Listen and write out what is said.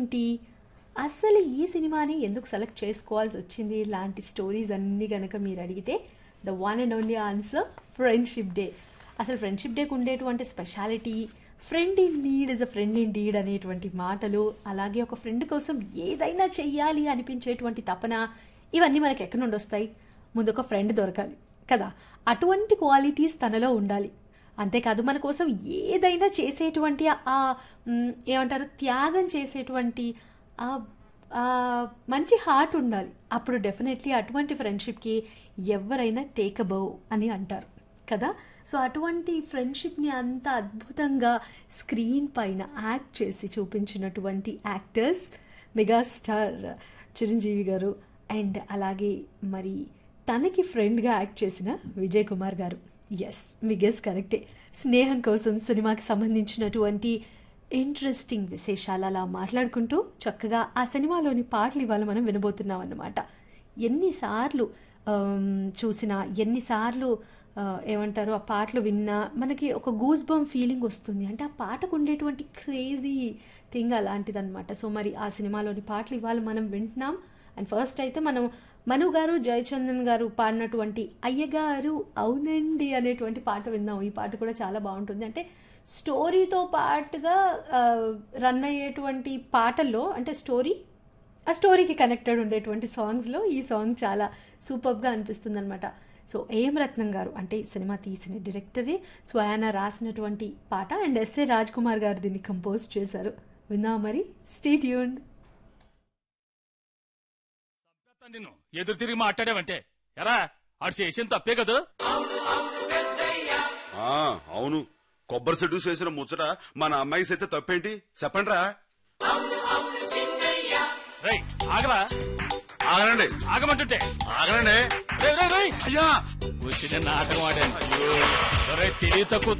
ఏంటి అసలు ఈ సినిమాని ఎందుకు సెలెక్ట్ చేసుకోవాల్సి వచ్చింది ఇలాంటి స్టోరీస్ అన్నీ కనుక మీరు అడిగితే the one and only answer friendship day అసలు ఫ్రెండ్షిప్ డేకి ఉండేటువంటి speciality friend in need is a friend in deed అనేటువంటి మాటలు అలాగే ఒక ఫ్రెండ్ కోసం ఏదైనా చెయ్యాలి అనిపించేటువంటి తపన ఇవన్నీ మనకి ఎక్కడి నుండి వస్తాయి ముందు ఒక ఫ్రెండ్ దొరకాలి కదా అటువంటి క్వాలిటీస్ తనలో ఉండాలి అంతేకాదు మన కోసం ఏదైనా చేసేటువంటి ఆ మ్, ఏమంటారు త్యాగం చేసేటువంటి ఆ ఆ మంచి హార్ట్ ఉండాలి అప్పుడు డెఫినెట్లీ అటువంటి ఫ్రెండ్షిప్కి ఎవరైనా టేకబో అని అంటారు కదా సో అటువంటి ఫ్రెండ్షిప్ని అంత అద్భుతంగా స్క్రీన్ పైన యాక్ట్ చేసి చూపించినటువంటి యాక్టర్స్ మెగాస్టార్ చిరంజీవి గారు అండ్ అలాగే మరి తనకి ఫ్రెండ్గా యాక్ట్ చేసిన విజయ్ కుమార్ గారు ఎస్ మీ గెస్ కరెక్టే స్నేహం కోసం సినిమాకి సంబంధించినటువంటి ఇంట్రెస్టింగ్ విశేషాలు అలా మాట్లాడుకుంటూ చక్కగా ఆ సినిమాలోని పాటలు ఇవాళ మనం వినబోతున్నాం అన్నమాట ఎన్నిసార్లు ఆమ్, చూసినా ఎన్నిసార్లు ఆ, ఏమంటారు ఆ పాటలు విన్నా మనకి ఒక గూస్ బమ్ ఫీలింగ్ వస్తుంది అంటే ఆ పాటకు ఉండేటువంటి క్రేజీ థింగ్ అలాంటిదన్నమాట సో మరి ఆ సినిమాలోని పాటలు ఇవాళ మనం వింటున్నాం అండ్ ఫస్ట్ అయితే మనం మను గారు జయచందన్ గారు పాడినటువంటి అయ్యగారు అవునండి అనేటువంటి పాట విందాం ఈ పాట కూడా చాలా బాగుంటుంది అంటే స్టోరీతో పాటుగా రన్ అయ్యేటువంటి పాటల్లో అంటే స్టోరీ ఆ స్టోరీకి కనెక్టెడ్ ఉండేటువంటి సాంగ్స్లో ఈ సాంగ్ చాలా సూపర్గా అనిపిస్తుంది అనమాట సో ఏం రత్నం గారు అంటే ఈ సినిమా తీసిన డైరెక్టరే స్వయాన రాసినటువంటి పాట అండ్ ఎస్ఏ రాజ్ కుమార్ గారు దీన్ని కంపోజ్ చేశారు విందాం మరి స్టేట్ యూన్ చంపేస్తాను నిన్ను ఎదురు తిరిగి మాట్లాడావంటే ఎరా ఆడు చేసిన తప్పే కదా ఆ అవును కొబ్బరి చెట్టు చేసిన ముచ్చట మన అమ్మాయి సైతే తప్పేంటి చెప్పండి రా రై ఆగరా ఆగనండి ఆగమంటుంటే ఆగనండి రేయ్, రేయ్, రేయ్. అయ్యా వచ్చిన నాటకం ఆడాను ఒరేయ్, తెలివి తక్కువ